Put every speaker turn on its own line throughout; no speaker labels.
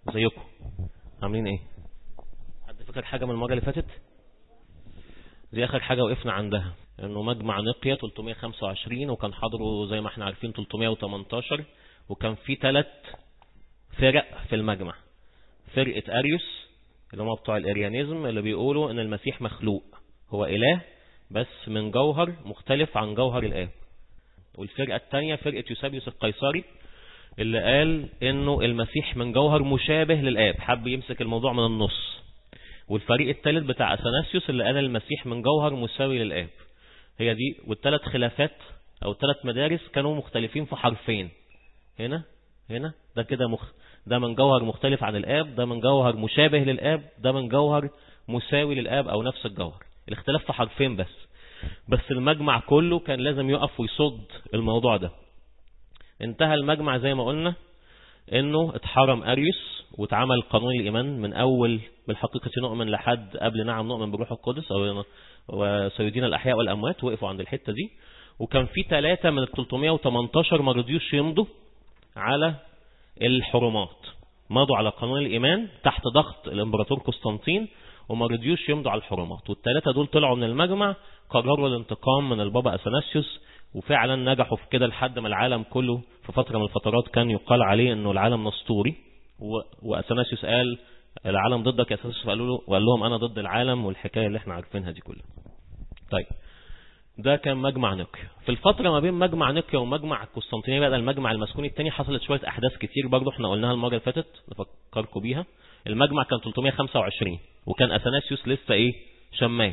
زيكم عاملين ايه حد فاكر حاجة من المرة اللي فاتت دي اخر حاجة وقفنا عندها انه مجمع نقية 325 وكان حضره زي ما احنا عارفين 318 وكان في ثلاث فرق في المجمع فرقة اريوس اللي هم بتوع الاريانيزم اللي بيقولوا ان المسيح مخلوق هو اله بس من جوهر مختلف عن جوهر الاب والفرقة الثانية فرقة يوسابيوس القيصري اللي قال انه المسيح من جوهر مشابه للاب حب يمسك الموضوع من النص والفريق الثالث بتاع اثناسيوس اللي قال المسيح من جوهر مساوي للاب هي دي والثلاث خلافات او الثلاث مدارس كانوا مختلفين في حرفين هنا هنا ده كده مخ ده من جوهر مختلف عن الاب ده من جوهر مشابه للاب ده من جوهر مساوي للاب او نفس الجوهر الاختلاف في حرفين بس بس المجمع كله كان لازم يقف ويصد الموضوع ده انتهى المجمع زي ما قلنا انه اتحرم اريوس واتعمل قانون الايمان من اول بالحقيقة نؤمن لحد قبل نعم نؤمن بروح القدس او وسيدين الاحياء والاموات وقفوا عند الحتة دي وكان في ثلاثة من ال 318 ما رضيوش يمضوا على الحرمات مضوا على قانون الايمان تحت ضغط الامبراطور قسطنطين وما رضيوش يمضوا على الحرمات والثلاثة دول طلعوا من المجمع قرروا الانتقام من البابا اثناسيوس وفعلا نجحوا في كده لحد ما العالم كله في فترة من الفترات كان يقال عليه انه العالم نسطوري واثناسيوس قال العالم ضدك يا اثناسيوس قالوا له وقال لهم انا ضد العالم والحكاية اللي احنا عارفينها دي كلها طيب ده كان مجمع نقيا في الفترة ما بين مجمع نقيا ومجمع القسطنطينية بقى المجمع المسكوني الثاني حصلت شوية احداث كتير برضه احنا قلناها المرة اللي فاتت نفكركم بيها المجمع كان 325 وكان اثناسيوس لسه ايه شماس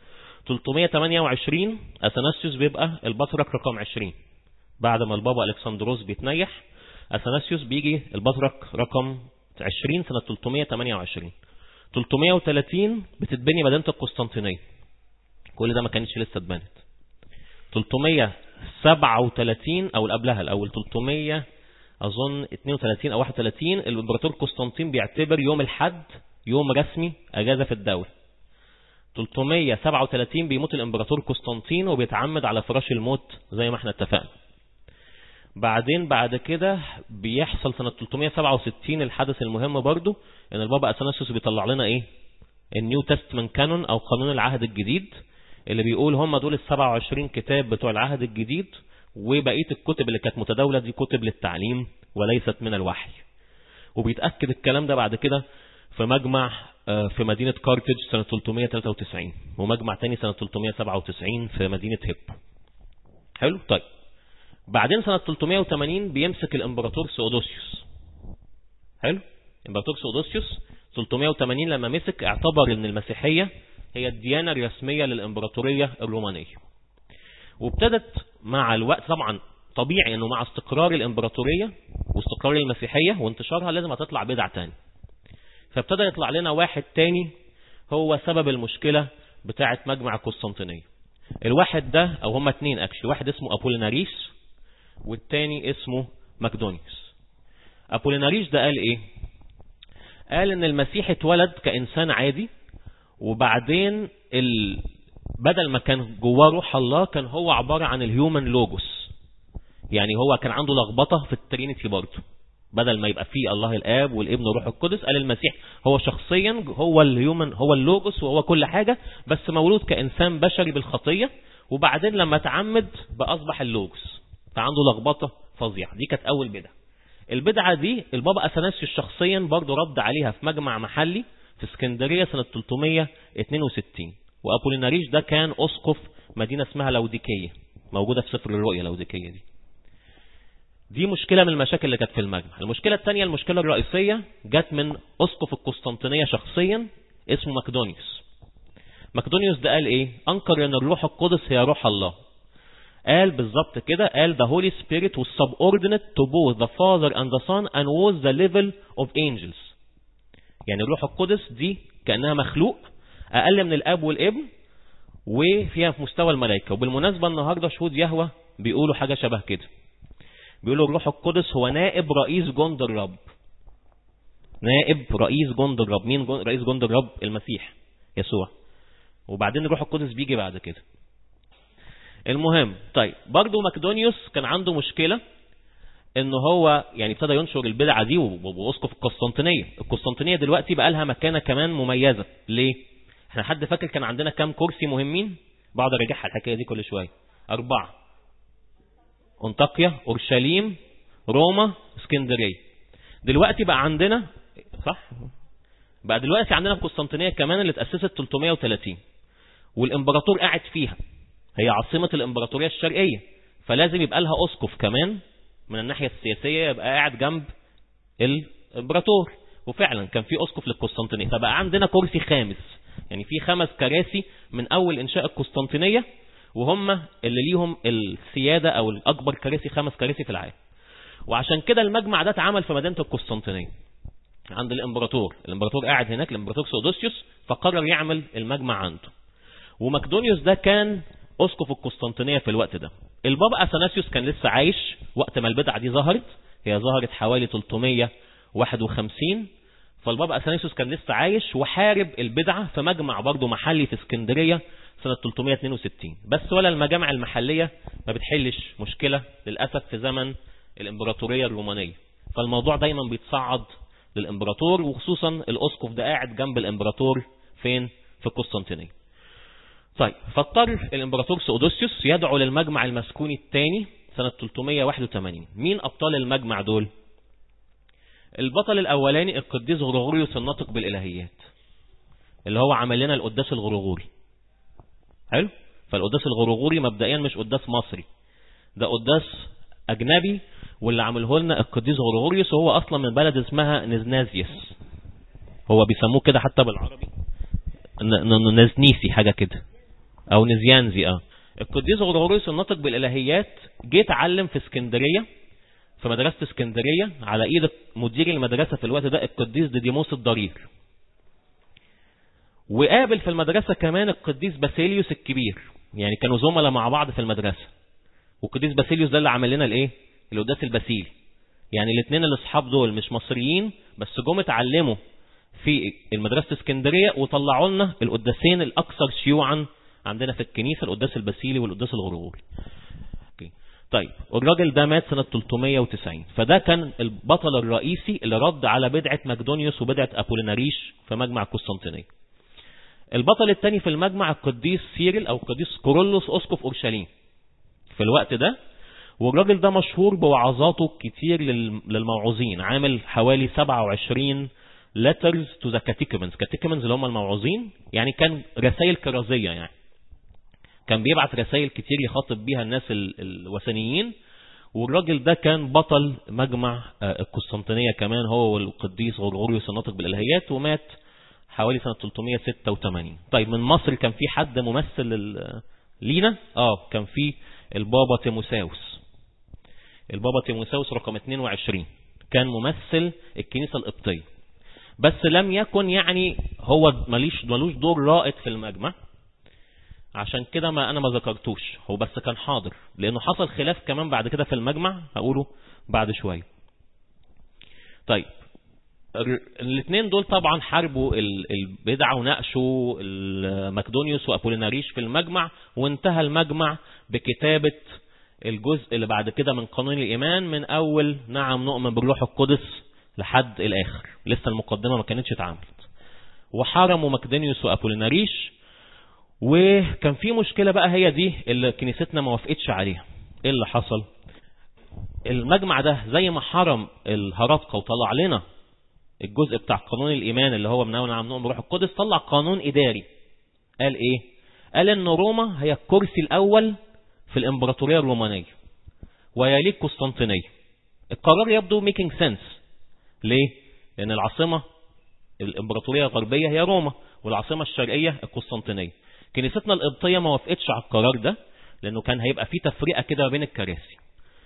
328 اثناسيوس بيبقى البطرك رقم 20 بعد ما البابا الكسندروس بيتنيح اثناسيوس بيجي البطرك رقم 20 سنة 328 330 بتتبني مدينة القسطنطينية كل ده ما كانش لسه اتبنت 337 او قبلها الاول 300 اظن 32 او 31 الامبراطور قسطنطين بيعتبر يوم الحد يوم رسمي اجازة في الدولة 337 بيموت الامبراطور قسطنطين وبيتعمد على فراش الموت زي ما احنا اتفقنا بعدين بعد كده بيحصل سنة 367 الحدث المهم برضو ان البابا اثناسيوس بيطلع لنا ايه النيو تستمنت كانون او قانون العهد الجديد اللي بيقول هم دول ال 27 كتاب بتوع العهد الجديد وبقية الكتب اللي كانت متداولة دي كتب للتعليم وليست من الوحي وبيتأكد الكلام ده بعد كده في مجمع في مدينة كارتج سنة 393 ومجمع تاني سنة 397 في مدينة هيب حلو طيب بعدين سنة 380 بيمسك الامبراطور سودوسيوس حلو امبراطور سودوسيوس 380 لما مسك اعتبر ان المسيحية هي الديانة الرسمية للامبراطورية الرومانية وابتدت مع الوقت طبعا طبيعي انه مع استقرار الامبراطورية واستقرار المسيحية وانتشارها لازم هتطلع بدع تاني فابتدى يطلع لنا واحد تاني هو سبب المشكلة بتاعة مجمع القسطنطينية الواحد ده او هما اتنين اكشلي واحد اسمه ابوليناريس والتاني اسمه مكدونيوس ابوليناريس ده قال ايه قال ان المسيح اتولد كانسان عادي وبعدين ال... بدل ما كان جواه روح الله كان هو عبارة عن الهيومن لوجوس يعني هو كان عنده لخبطة في الترينيتي برضه بدل ما يبقى فيه الله الاب والابن والروح القدس قال المسيح هو شخصيا هو الهيومن هو اللوجوس وهو كل حاجة بس مولود كإنسان بشري بالخطية وبعدين لما تعمد بأصبح اللوجوس فعنده لخبطة فظيعة دي كانت أول بدعة البدعة دي البابا أثناسيوس شخصيا برضه رد عليها في مجمع محلي في اسكندرية سنة 362 وأبوليناريش ده كان أسقف مدينة اسمها لوديكية موجودة في سفر الرؤية لوديكية دي دي مشكلة من المشاكل اللي كانت في المجمع المشكلة الثانية المشكلة الرئيسية جت من أسقف القسطنطينية شخصيا اسمه مكدونيوس مكدونيوس ده قال ايه انكر ان الروح القدس هي روح الله قال بالظبط كده قال the Holy Spirit was subordinate to both the Father and the Son and was the level of angels يعني الروح القدس دي كأنها مخلوق أقل من الأب والابن وفيها في مستوى الملائكة وبالمناسبة النهاردة شهود يهوى بيقولوا حاجة شبه كده بيقولوا الروح القدس هو نائب رئيس جند الرب نائب رئيس جند الرب مين جند رئيس جند الرب المسيح يسوع وبعدين الروح القدس بيجي بعد كده المهم طيب برضو مكدونيوس كان عنده مشكلة ان هو يعني ابتدى ينشر البدعة دي واسقف القسطنطينية القسطنطينية دلوقتي بقى لها مكانة كمان مميزة ليه احنا حد فاكر كان عندنا كام كرسي مهمين بقعد اراجعها الحكاية دي كل شوية اربعة انطاقيا اورشليم روما اسكندرية دلوقتي بقى عندنا صح بقى دلوقتي عندنا القسطنطينية كمان اللي اتأسست 330 والامبراطور قاعد فيها هي عاصمة الامبراطورية الشرقية فلازم يبقى لها اسقف كمان من الناحية السياسية يبقى قاعد جنب الامبراطور وفعلا كان في اسقف للقسطنطينية فبقى عندنا كرسي خامس يعني في خمس كراسي من اول انشاء القسطنطينية وهم اللي ليهم السيادة او الاكبر كراسي خمس كراسي في العالم وعشان كده المجمع ده اتعمل في مدينة القسطنطينية عند الامبراطور الامبراطور قاعد هناك الامبراطور سودوسيوس فقرر يعمل المجمع عنده ومكدونيوس ده كان اسقف القسطنطينية في الوقت ده البابا اثناسيوس كان لسه عايش وقت ما البدعة دي ظهرت هي ظهرت حوالي 351 فالبابا اثناسيوس كان لسه عايش وحارب البدعة في مجمع برضه محلي في اسكندرية سنة 362 بس ولا المجامع المحلية ما بتحلش مشكلة للأسف في زمن الامبراطورية الرومانية فالموضوع دايما بيتصعد للامبراطور وخصوصا الاسقف ده قاعد جنب الامبراطور فين في القسطنطينية طيب فاضطر الامبراطور سودوسيوس يدعو للمجمع المسكوني الثاني سنة 381 مين ابطال المجمع دول البطل الاولاني القديس غرغوريوس الناطق بالالهيات اللي هو عمل لنا القداس الغرغوري حلو فالقداس الغرغوري مبدئيا مش قداس مصري ده قداس اجنبي واللي عمله لنا القديس غرغوريوس وهو اصلا من بلد اسمها نزنازيوس هو بيسموه كده حتى بالعربي نزنيسي حاجة كده او نزيانزي اه القديس غرغوريوس الناطق بالالهيات جه اتعلم في اسكندريه في مدرسه اسكندريه على ايد مدير المدرسه في الوقت ده القديس ديديموس الضرير وقابل في المدرسه كمان القديس باسيليوس الكبير يعني كانوا زملاء مع بعض في المدرسه والقديس باسيليوس ده اللي عمل لنا الايه القداس الباسيلي يعني الاثنين الاصحاب دول مش مصريين بس جم اتعلموا في المدرسه اسكندريه وطلعوا لنا القداسين الاكثر شيوعا عندنا في الكنيسة القداس الباسيلي والقداس الغرغوري طيب والراجل ده مات سنة 390 فده كان البطل الرئيسي اللي رد على بدعة مقدونيوس وبدعة أبوليناريش في مجمع القسطنطينية البطل الثاني في المجمع القديس سيرل أو القديس كورولوس أسقف أورشليم في الوقت ده والراجل ده مشهور بوعظاته كتير للموعوظين عامل حوالي 27 letters to the catechumens catechumens اللي هم الموعوظين يعني كان رسائل كرازية يعني كان بيبعت رسائل كتير يخاطب بيها الناس الوثنيين والراجل ده كان بطل مجمع القسطنطينية كمان هو والقديس غرغوريوس الناطق بالالهيات ومات حوالي سنة 386 طيب من مصر كان في حد ممثل لينا اه كان في البابا تيموساوس البابا تيموساوس رقم 22 كان ممثل الكنيسة القبطية بس لم يكن يعني هو مليش ملوش دور رائد في المجمع عشان كده ما انا ما ذكرتوش هو بس كان حاضر لانه حصل خلاف كمان بعد كده في المجمع هقوله بعد شوية طيب الاثنين دول طبعا حاربوا البدعة وناقشوا مكدونيوس وابوليناريش في المجمع وانتهى المجمع بكتابة الجزء اللي بعد كده من قانون الإيمان من أول نعم نؤمن بالروح القدس لحد الآخر لسه المقدمة ما كانتش اتعملت وحرموا مكدونيوس وابوليناريش وكان في مشكلة بقى هي دي اللي كنيستنا ما وافقتش عليها ايه اللي حصل المجمع ده زي ما حرم الهرطقة وطلع لنا الجزء بتاع قانون الإيمان اللي هو من أول نعم نؤمن بروح القدس طلع قانون إداري قال إيه قال إن روما هي الكرسي الأول في الإمبراطورية الرومانية ويليك قسطنطينية القرار يبدو ميكينج سنس ليه لأن العاصمة الإمبراطورية الغربية هي روما والعاصمة الشرقية القسطنطينية كنيستنا القبطية ما وافقتش على القرار ده لأنه كان هيبقى فيه تفرقة كده بين الكراسي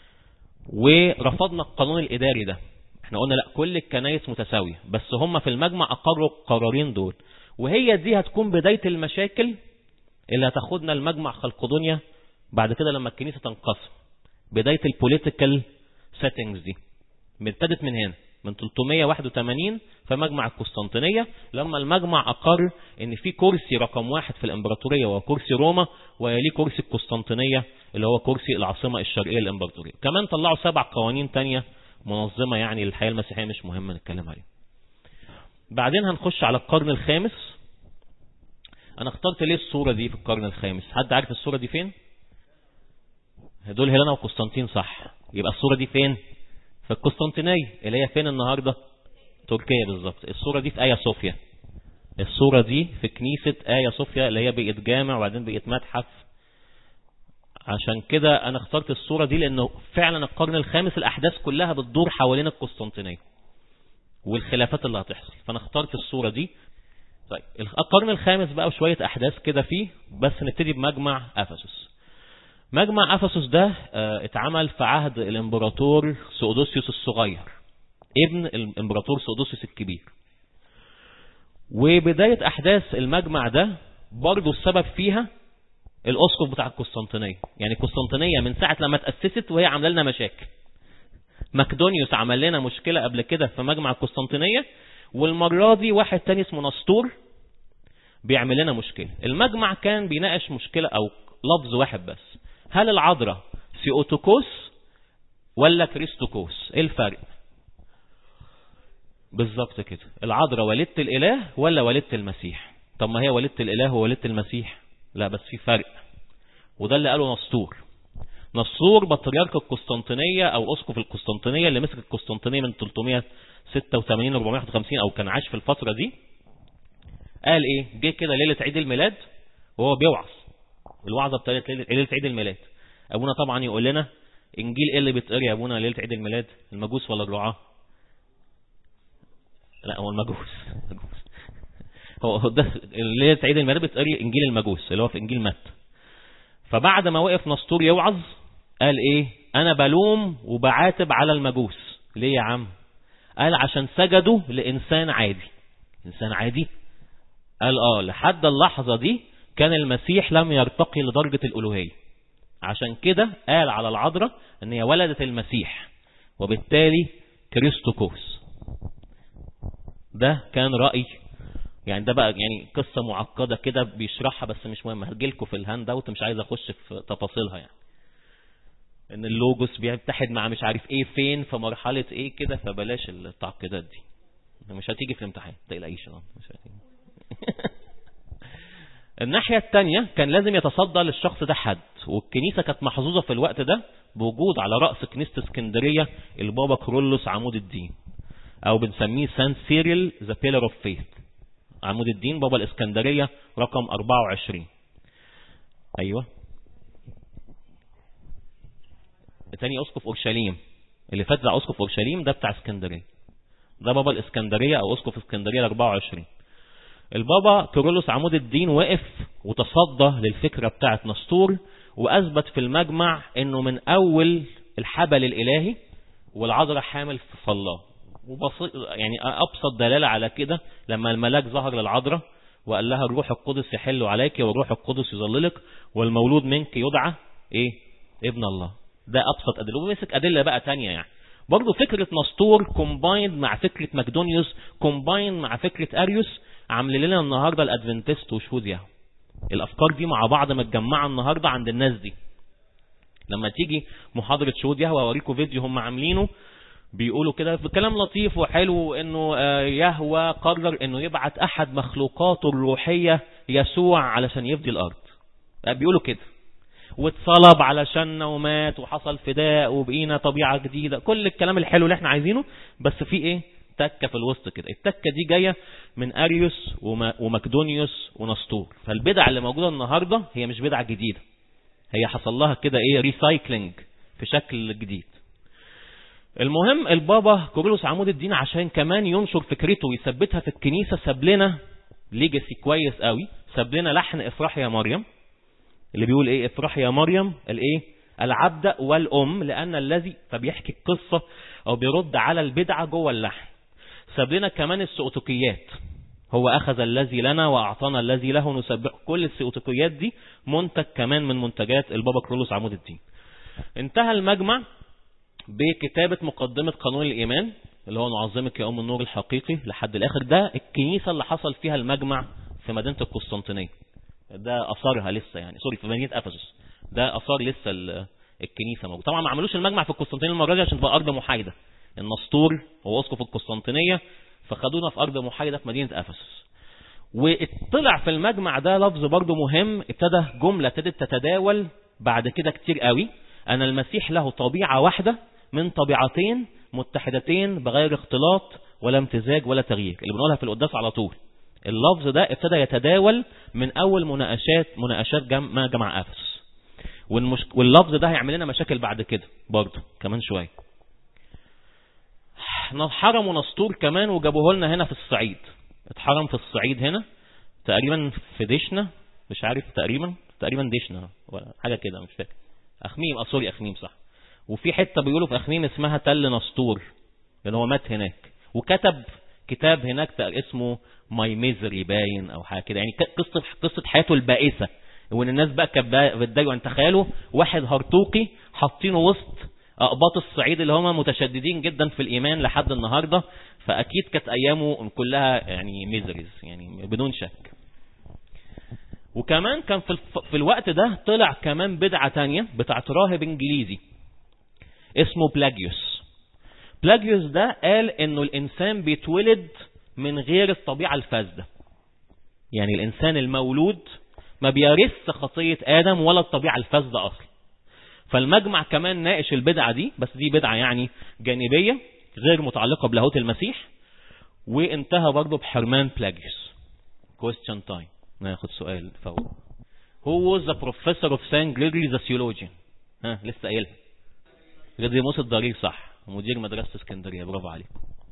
ورفضنا القانون الإداري ده احنا قلنا لا كل الكنايس متساوية بس هم في المجمع أقروا القرارين دول وهي دي هتكون بداية المشاكل اللي هتاخدنا المجمع خلقدونيا بعد كده لما الكنيسة تنقسم بداية البوليتيكال سيتنجز دي ابتدت من هنا من 381 في مجمع القسطنطينية لما المجمع أقر ان في كرسي رقم واحد في الامبراطورية وكرسي روما ويليه كرسي القسطنطينية اللي هو كرسي العاصمة الشرقية للإمبراطورية كمان طلعوا سبع قوانين تانية منظمة يعني للحياة المسيحية مش مهم نتكلم عليها بعدين هنخش على القرن الخامس انا اخترت ليه الصورة دي في القرن الخامس حد عارف الصورة دي فين دول هيلانا وقسطنطين صح يبقى الصورة دي فين في القسطنطينية اللي هي فين النهاردة تركيا بالظبط الصورة دي في آيا صوفيا الصورة دي في كنيسة آيا صوفيا اللي هي بقت جامع وبعدين بقت متحف عشان كده انا اخترت الصورة دي لانه فعلا القرن الخامس الاحداث كلها بتدور حوالين القسطنطينية والخلافات اللي هتحصل فانا اخترت الصورة دي طيب القرن الخامس بقى وشوية احداث كده فيه بس نبتدي بمجمع افسس مجمع افسس ده اه اتعمل في عهد الامبراطور سودوسيوس الصغير ابن الامبراطور سودوسيوس الكبير وبداية احداث المجمع ده برضو السبب فيها الاسقف بتاع القسطنطينيه يعني القسطنطينيه من ساعه لما تاسست وهي عامله لنا مشاكل مكدونيوس عمل لنا مشكله قبل كده في مجمع القسطنطينيه والمره دي واحد تاني اسمه نسطور بيعمل لنا مشكله المجمع كان بيناقش مشكله او لفظ واحد بس هل العذراء سيوتوكوس ولا كريستوكوس ايه الفرق بالظبط كده العذراء والدة الاله ولا والدة المسيح طب ما هي والدة الاله ووالدة المسيح لا بس في فرق وده اللي قاله نسطور نسطور بطريرك القسطنطينية او اسقف القسطنطينية اللي مسك القسطنطينية من 386 ل 451 او كان عايش في الفترة دي قال ايه جه كده ليلة عيد الميلاد وهو بيوعظ الوعظة بتاعت ليلة عيد الميلاد ابونا طبعا يقول لنا انجيل ايه اللي بيتقري يا ابونا ليلة عيد الميلاد المجوس ولا الرعاة لا هو المجوس هو ده ليلة عيد الميلاد بتقري انجيل المجوس اللي هو في انجيل مت فبعد ما وقف نسطور يوعظ قال ايه انا بلوم وبعاتب على المجوس ليه يا عم قال عشان سجدوا لانسان عادي انسان عادي قال اه لحد اللحظة دي كان المسيح لم يرتقي لدرجة الالوهية عشان كده قال على العذراء ان هي ولدت المسيح وبالتالي كريستوكوس ده كان رأي يعني ده بقى يعني قصة معقدة كده بيشرحها بس مش مهم هجيلكم في الهاند اوت مش عايز اخش في تفاصيلها يعني ان اللوجوس بيتحد مع مش عارف ايه فين في مرحلة ايه كده فبلاش التعقيدات دي مش هتيجي في الامتحان تقلقيش مش هتيجي الناحية التانية كان لازم يتصدى للشخص ده حد والكنيسة كانت محظوظة في الوقت ده بوجود على رأس كنيسة اسكندرية البابا كرولوس عمود الدين او بنسميه سان سيريل ذا بيلر اوف فيث عمود الدين بابا الاسكندرية رقم 24 ايوه تاني اسقف اورشليم اللي فات ده اسقف اورشليم ده بتاع اسكندرية ده بابا الاسكندرية او اسقف اسكندرية 24 البابا كيرلس عمود الدين وقف وتصدى للفكرة بتاعت نسطور واثبت في المجمع انه من اول الحبل الالهي والعذراء حامل في صلاه وبسيط يعني ابسط دلاله على كده لما الملاك ظهر للعذراء وقال لها الروح القدس يحل عليك والروح القدس يظللك والمولود منك يدعى ايه ابن الله ده ابسط ادله ومسك ادله بقى تانية يعني برضه فكرة نسطور كومبايند مع فكرة ماكدونيوس كومبايند مع فكرة اريوس عامل لنا النهاردة الادفنتست وشهود يهو الافكار دي مع بعض متجمعة النهاردة عند الناس دي لما تيجي محاضرة شهود يهوى اوريكم فيديو هم عاملينه بيقولوا كده في كلام لطيف وحلو انه يهوى قرر انه يبعت احد مخلوقاته الروحية يسوع علشان يفدي الارض بيقولوا كده واتصلب علشان ومات وحصل فداء وبقينا طبيعة جديدة كل الكلام الحلو اللي احنا عايزينه بس في ايه تكة في الوسط كده التكة دي جاية من اريوس ومكدونيوس ونسطور فالبدع اللي موجودة النهاردة هي مش بدعة جديدة هي حصل لها كده ايه ريسايكلينج في شكل جديد المهم البابا كورلوس عمود الدين عشان كمان ينشر فكرته ويثبتها في الكنيسة ساب لنا ليجاسي كويس قوي ساب لنا لحن افرح يا مريم اللي بيقول ايه افرح يا مريم الايه العبد والام لان الذي فبيحكي القصة او بيرد على البدعة جوه اللحن ساب لنا كمان السؤتكيات هو اخذ الذي لنا واعطانا الذي له نسبح كل السؤتكيات دي منتج كمان من منتجات البابا كرولوس عمود الدين انتهى المجمع بكتابة مقدمة قانون الإيمان اللي هو نعظمك يا أم النور الحقيقي لحد الآخر ده الكنيسة اللي حصل فيها المجمع في مدينة القسطنطينية ده أثرها لسه يعني سوري في مدينة أفسس ده اثار لسه الكنيسه موجود طبعا ما عملوش المجمع في القسطنطينيه المره دي عشان تبقى ارض محايده النسطور هو اسقف القسطنطينيه فخدونا في ارض محايده في مدينه افسس وطلع في المجمع ده لفظ برضه مهم ابتدى جمله ابتدت تتداول بعد كده كتير قوي ان المسيح له طبيعه واحده من طبيعتين متحدتين بغير اختلاط ولا امتزاج ولا تغيير اللي بنقولها في القداس على طول اللفظ ده ابتدى يتداول من اول مناقشات مناقشات جمع, جمع افسس والمش... واللفظ ده هيعمل لنا مشاكل بعد كده برضه كمان شويه حرموا نسطور كمان وجابوه لنا هنا في الصعيد اتحرم في الصعيد هنا تقريبا في دشنا مش عارف تقريبا تقريبا دشنا ولا حاجه كده مش فاكر اخميم اه سوري اخميم صح وفي حته بيقولوا في اخميم اسمها تل نسطور لان هو مات هناك وكتب كتاب هناك اسمه ماي ميزري باين او حاجه كده يعني قصه قصه حياته البائسه وان الناس بقى كانت بتضايقوا انت تخيلوا واحد هرطوقي حاطينه وسط اقباط الصعيد اللي هم متشددين جدا في الايمان لحد النهارده فاكيد كانت ايامه كلها يعني ميزريز يعني بدون شك وكمان كان في, في الوقت ده طلع كمان بدعة تانية بتاعت راهب انجليزي اسمه بلاجيوس بلاجيوس ده قال انه الانسان بيتولد من غير الطبيعة الفاسدة يعني الانسان المولود ما بيرث خطية ادم ولا الطبيعة الفاسدة اصلا فالمجمع كمان ناقش البدعة دي بس دي بدعة يعني جانبية غير متعلقة بلاهوت المسيح وانتهى برضه بحرمان بلاجيوس question time ناخد سؤال فوق Who was the professor of Saint Gregory the theologian ها لسه قايلها غديموس الضرير صح مدير مدرسة اسكندرية برافو عليك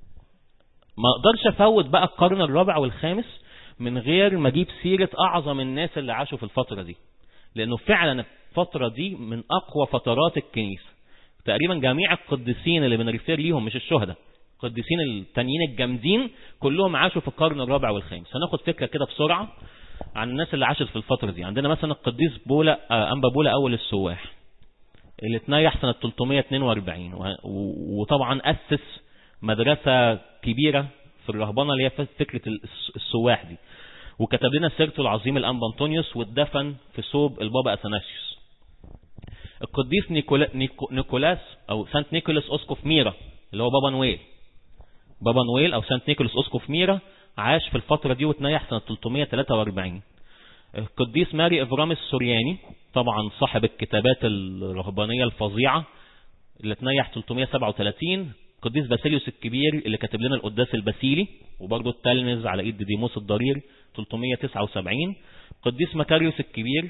ما اقدرش افوت بقى القرن الرابع والخامس من غير ما اجيب سيرة اعظم الناس اللي عاشوا في الفترة دي لانه فعلا الفترة دي من اقوى فترات الكنيسة تقريبا جميع القديسين اللي بنريفير ليهم مش الشهداء القديسين التانيين الجامدين كلهم عاشوا في القرن الرابع والخامس هناخد فكرة كده بسرعة عن الناس اللي عاشت في الفترة دي عندنا مثلا القديس بولا أنبا بولا أول السواح اللي اتنيح سنة 342 وطبعا أسس مدرسة كبيرة في الرهبانة اللي هي فكرة السواح دي وكتب لنا سيرته العظيم الأنبا أنطونيوس واتدفن في صوب البابا أثناسيوس القديس نيكولا نيكولاس أو سانت نيكولاس أسقف ميرا اللي هو بابا نويل بابا نويل أو سانت نيكولاس أسقف ميرا عاش في الفترة دي واتنيح سنة 343 القديس ماري إفرام السورياني طبعا صاحب الكتابات الرهبانية الفظيعة اللي اتنيح 337 القديس باسيليوس الكبير اللي كاتب لنا القداس الباسيلي وبرضه التلمذ على ايد ديموس الضرير 379 القديس مكاريوس الكبير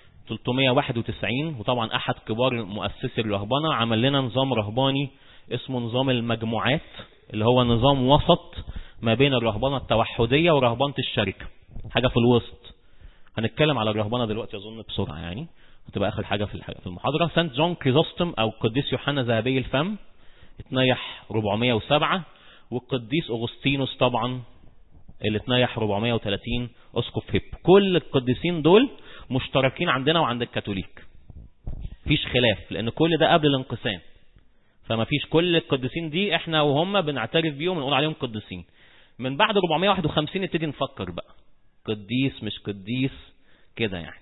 391 وطبعا احد كبار مؤسسي الرهبنه عمل لنا نظام رهباني اسمه نظام المجموعات اللي هو نظام وسط ما بين الرهبنه التوحديه ورهبنه الشركه حاجه في الوسط هنتكلم على الرهبنه دلوقتي اظن بسرعه يعني هتبقى اخر حاجه في في المحاضره سانت جون كريزوستم او القديس يوحنا ذهبي الفم اتنيح 407 والقديس اغسطينوس طبعا اللي اتنيح 430 اسقف هيب كل القديسين دول مشتركين عندنا وعند الكاثوليك مفيش خلاف لان كل ده قبل الانقسام فما فيش كل القديسين دي احنا وهم بنعترف بيهم ونقول عليهم قديسين من بعد 451 نبتدي نفكر بقى قديس مش قديس كده يعني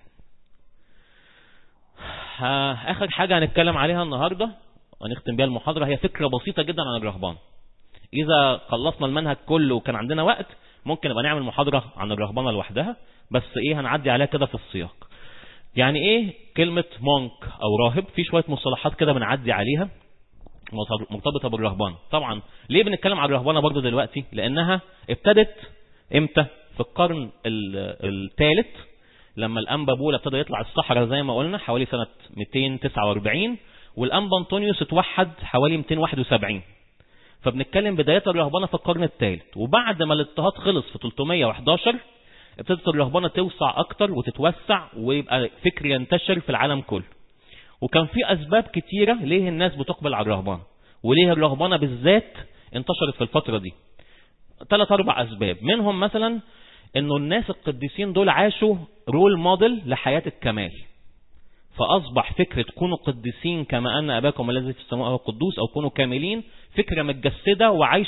اخر حاجة هنتكلم عليها النهاردة ونختم بيها المحاضرة هي فكرة بسيطة جدا عن الرهبان اذا خلصنا المنهج كله وكان عندنا وقت ممكن نبقى نعمل محاضرة عن الرهبانة لوحدها بس ايه هنعدي عليها كده في السياق يعني ايه كلمة مونك او راهب في شوية مصطلحات كده بنعدي عليها مرتبطة بالرهبان طبعا ليه بنتكلم عن الرهبانة برضو دلوقتي لانها ابتدت امتى في القرن الثالث لما الانبا بولا ابتدى يطلع الصحراء زي ما قلنا حوالي سنة 249 والانبا انطونيوس اتوحد حوالي 271 فبنتكلم بداية الرهبانة في القرن الثالث وبعد ما الاضطهاد خلص في 311 ابتدت الرهبانة توسع اكتر وتتوسع ويبقى فكر ينتشر في العالم كله وكان في اسباب كتيرة ليه الناس بتقبل على الرهبانة وليه الرهبانة بالذات انتشرت في الفترة دي ثلاث اربع اسباب منهم مثلا انه الناس القديسين دول عاشوا رول موديل لحياة الكمال فاصبح فكرة كونوا قديسين كما ان اباكم الذي في السماء هو قدوس او كونوا كاملين فكرة متجسدة وعايشة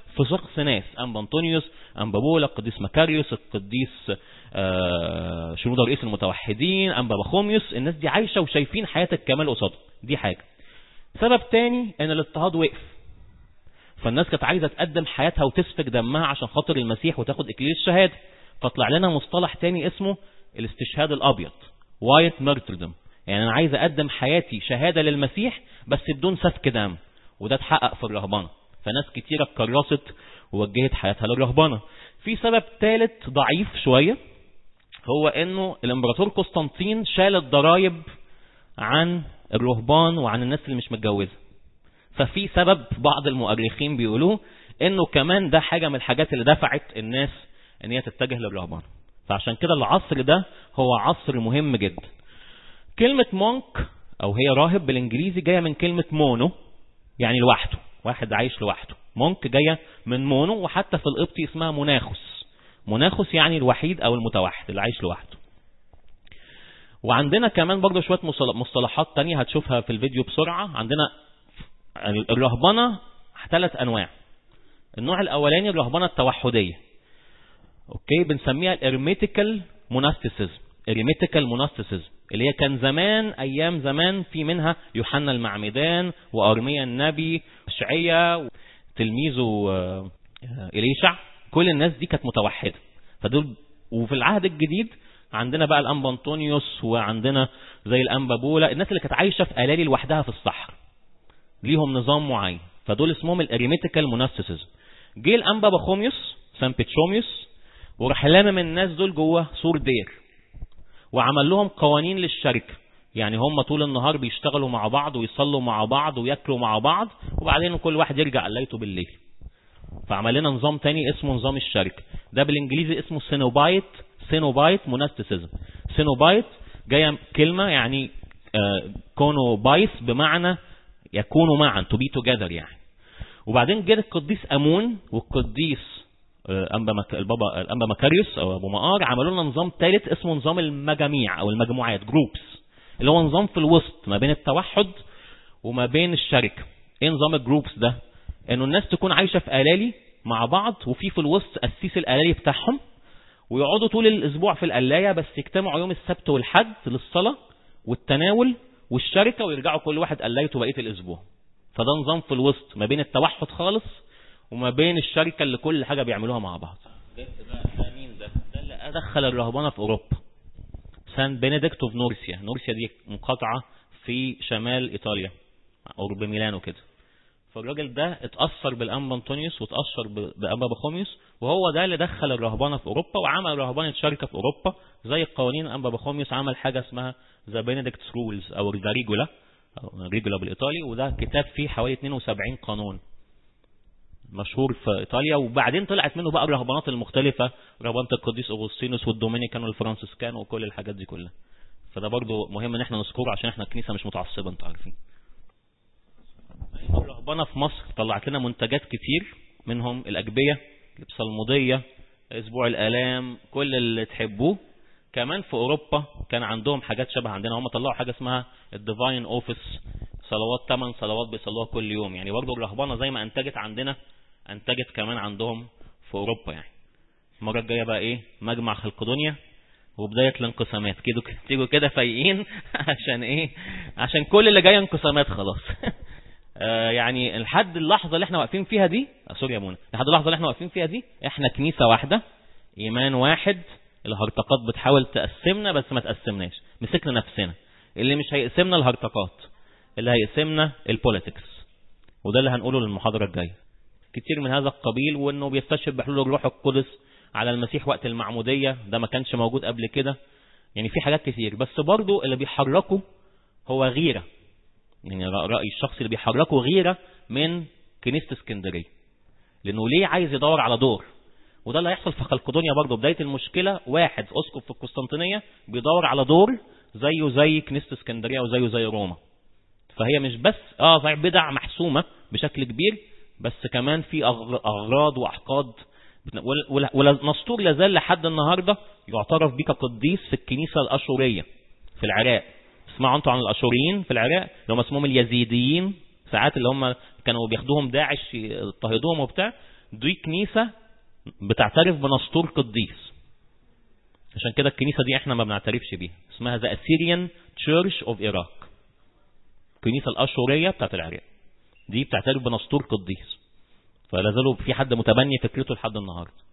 في شخص ناس أنبا أنطونيوس أنبا بولا القديس مكاريوس القديس آه شنودة رئيس المتوحدين أنبا بخوميوس الناس دي عايشة وشايفين حياة الكمال قصادهم دي حاجة سبب تاني ان الاضطهاد وقف فالناس كانت عايزة تقدم حياتها وتسفك دمها عشان خاطر المسيح وتاخد اكليل الشهادة فطلع لنا مصطلح تاني اسمه الاستشهاد الابيض وايت ميرتردم يعني انا عايز اقدم حياتي شهادة للمسيح بس بدون سفك دم وده اتحقق في الرهبنة فناس كتيرة اتكرست ووجهت حياتها للرهبنة في سبب ثالث ضعيف شوية هو انه الامبراطور قسطنطين شال الضرائب عن الرهبان وعن الناس اللي مش متجوزة ففي سبب بعض المؤرخين بيقولوه انه كمان ده حاجة من الحاجات اللي دفعت الناس ان هي تتجه للرهبان فعشان كده العصر ده هو عصر مهم جدا كلمة مونك او هي راهب بالانجليزي جاية من كلمة مونو يعني لوحده واحد عايش لوحده مونك جاية من مونو وحتى في القبطي اسمها مناخس مناخس يعني الوحيد او المتوحد اللي عايش لوحده وعندنا كمان برضه شوية مصطلحات تانية هتشوفها في الفيديو بسرعة عندنا الرهبنة ثلاث أنواع النوع الأولاني الرهبنة التوحدية أوكي بنسميها الارميتيكال موناستيسيزم ارميتيكال موناستيسيزم اللي هي كان زمان أيام زمان في منها يوحنا المعمدان وأرميا النبي شعية تلميذه إليشع كل الناس دي كانت متوحدة فدول وفي العهد الجديد عندنا بقى الأنبا أنطونيوس وعندنا زي الأنبا بولا الناس اللي كانت عايشة في ألالي لوحدها في الصحراء ليهم نظام معين فدول اسمهم الاريميتيكال موناستيسيزم جه الأنبا بخوميوس سان بيتشوميوس وراح لامم الناس دول جوه سور دير وعمل لهم قوانين للشركة يعني هم طول النهار بيشتغلوا مع بعض ويصلوا مع بعض وياكلوا مع بعض وبعدين كل واحد يرجع قلايته بالليل فعمل لنا نظام تاني اسمه نظام الشركة ده بالانجليزي اسمه سينوبايت سينوبايت موناستيسيزم سينوبايت جاية كلمة يعني كونو بايس بمعنى يكونوا معا to be together يعني وبعدين جه القديس امون والقديس انبا مك... البابا الانبا مكاريوس او ابو مقار عملوا لنا نظام ثالث اسمه نظام المجاميع او المجموعات جروبس اللي هو نظام في الوسط ما بين التوحد وما بين الشركه ايه نظام الجروبس ده انه الناس تكون عايشه في الالي مع بعض وفي في الوسط قسيس الالي بتاعهم ويقعدوا طول الاسبوع في القلايه بس يجتمعوا يوم السبت والحد للصلاه والتناول والشركه ويرجعوا كل واحد قلايته بقيه الاسبوع فده نظام في الوسط ما بين التوحد خالص وما بين الشركه اللي كل حاجه بيعملوها مع بعض ده, ده مين ده ده اللي ادخل الرهبنه في اوروبا سان بنديكت اوف نورسيا نورسيا دي مقاطعه في شمال ايطاليا قرب ميلانو كده فالراجل ده اتأثر بالأنبا أنطونيوس واتأثر بأنبا بخوميوس وهو ده اللي دخل الرهبنة في أوروبا وعمل رهبنة شركة في أوروبا زي قوانين أنبا بخوميوس عمل حاجة اسمها ذا بنديكت رولز أو ذا ريجولا أو ريجولا بالإيطالي وده كتاب فيه حوالي 72 قانون مشهور في إيطاليا وبعدين طلعت منه بقى الرهبانات المختلفة رهبانة القديس أغسطينوس والدومينيكان والفرانسيسكان وكل الحاجات دي كلها فده برضو مهم ان احنا نذكره عشان احنا كنيسة مش متعصبة انتوا عارفين الرهبنة في مصر طلعت لنا منتجات كتير منهم الأجبية البصلمودية اسبوع الآلام كل اللي تحبوه كمان في أوروبا كان عندهم حاجات شبه عندنا هم طلعوا حاجة اسمها الديفاين اوفيس صلوات 8 صلوات بيصلوها كل يوم يعني برضه الرهبنة زي ما انتجت عندنا انتجت كمان عندهم في أوروبا يعني المرة الجاية بقى ايه مجمع خلقدونيا وبداية الانقسامات كده تيجوا كده فايقين عشان ايه عشان كل اللي جاي انقسامات خلاص يعني لحد اللحظة اللي احنا واقفين فيها دي سوري يا منى لحد اللحظة اللي احنا واقفين فيها دي احنا كنيسة واحدة ايمان واحد الهرطقات بتحاول تقسمنا بس ما تقسمناش مسكنا نفسنا اللي مش هيقسمنا الهرطقات اللي هيقسمنا البوليتكس وده اللي هنقوله للمحاضرة الجاية كتير من هذا القبيل وانه بيستشهد بحلول الروح القدس على المسيح وقت المعمودية ده ما كانش موجود قبل كده يعني في حاجات كتير بس برضو اللي بيحركه هو غيرة يعني رأي الشخص اللي بيحركه غيرة من كنيسة اسكندرية لأنه ليه عايز يدور على دور وده اللي هيحصل في خلقدونيا برضه بداية المشكلة واحد أسقف في القسطنطينية بيدور على دور زيه زي كنيسة اسكندرية وزيه زي روما فهي مش بس اه صحيح بدع محسومة بشكل كبير بس كمان في أغراض وأحقاد ونسطور لازال لحد النهاردة يعترف بيه كقديس في الكنيسة الأشورية في العراق تسمعوا انتوا عن الاشوريين في العراق اللي هم اسمهم اليزيديين ساعات اللي هم كانوا بياخدوهم داعش يضطهدوهم وبتاع دي كنيسة بتعترف بنسطور قديس عشان كده الكنيسة دي احنا ما بنعترفش بيها اسمها The Assyrian Church of Iraq الكنيسة الأشورية بتاعت العراق دي بتعترف بنسطور قديس فلا زالوا في حد متبني فكرته لحد النهارده